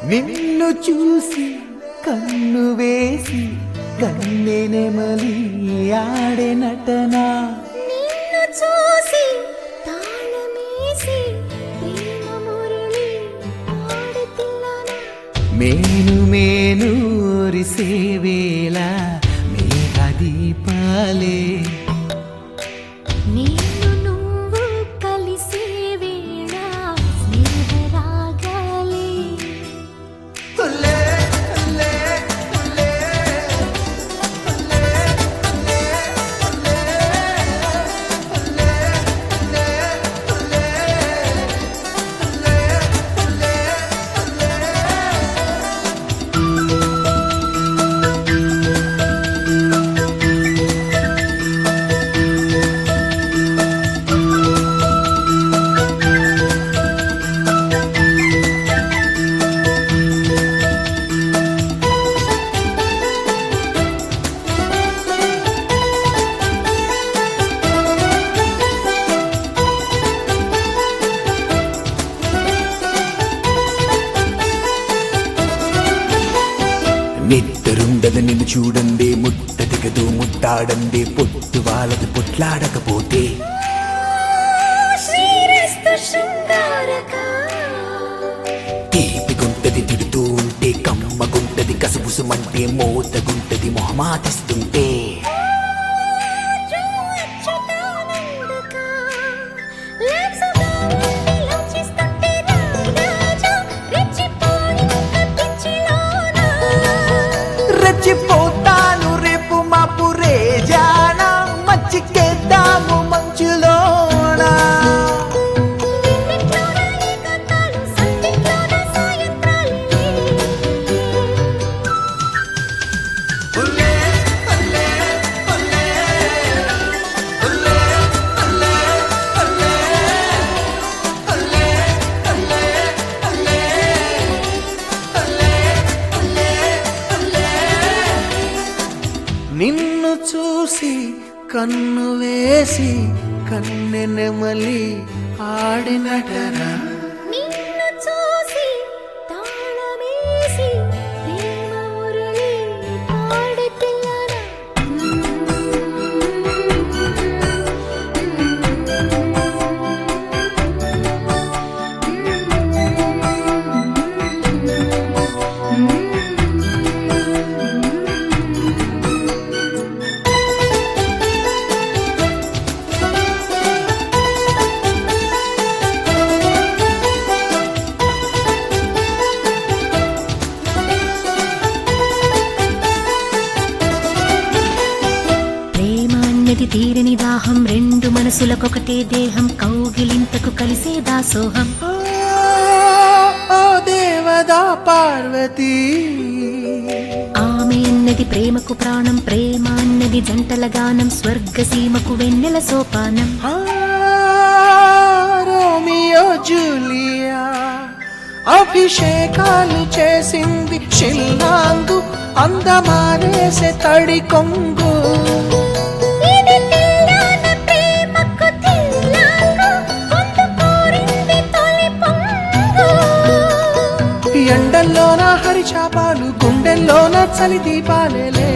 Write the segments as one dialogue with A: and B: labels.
A: నిన్ను చూసి కన్ను వేసి కన్నెనెమలి ఆడే నటనా
B: నిన్ను చూసి తాళమేసి ప్రేమ మురళి పాడుతున్నానా
A: మేను మేను ఒరిసే వేళ మేఘ దీపాలే
B: నేను నువ్వు కలిసే వేళ స్నేహరాగాలే
A: నిద్దరుండదు నిన్ను చూడండి ముట్ట దిగదు ముట్టాడండి పొట్టు వాళ్ళది పొట్లాడకపోతే
B: శ్రీరస్తు శృంగారక
A: తీపి గుంటది తిడుతూ ఉంటే కమ్మగుంటది కసుబుసుమంటే మోతగుంటది మొహమాటిస్తుంటే
B: అచ్యుతానందక లాప్సుగా లోచిస్తుంటే రాజా రెచ్చిపోయి పిచ్చిలోనా
A: రెచ్చిపోతాను రేపు మాపు రేజాన మచ్చికేద్దాము మంచులోనా
B: నిన్నట్లోన ఏకాంతాలు సంధ్యలోన సాయంత్రాలే
A: నిన్ను చూసి కన్ను వేసి కన్నెనెమలి ఆడినటనా
B: నిన్ను చూసి తాళమేసి ప్రేమ మురళి పాడుతున్నానా ప్రేమ అన్నది తీరని దాహం రెండు మనసులకొకటే దేహం కౌగిలింతకు కలిసే దాసోహం
A: ఓ దేవదా పార్వతీ
B: ఆమె అన్నది ప్రేమకు ప్రాణం ప్రేమ అన్నది జంటల గానం స్వర్గసీమకు వెన్నెల సోపానం
A: ఆ, రోమియో జూలియా అభిషేకాలు చేసింది షిల్లాంగు అందమారేసే తడి కొంగు
B: ఇది తెల్లాన ప్రేమకు తెల్లాకు, పొందు కోరింది తొలి పొంగు.
A: ఎండల్లోన హరిచాపాలు గుండెల్లోన చలి దీపాలేలే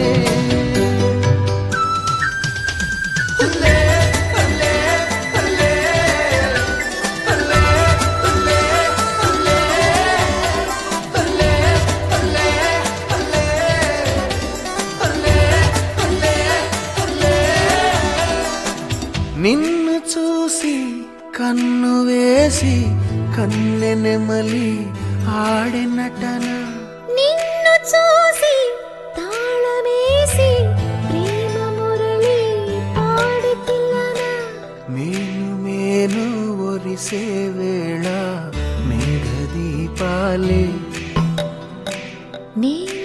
A: నిన్ను చూసి కన్ను వేసి కన్నెనెమలి ఆడినటనా
B: నిన్ను చూసి తాళమేసి ప్రేమ మురళి పాడుతున్నానా
A: మేను మేను ఒరిసే వేళ మేఘ దీపాలే
B: నేను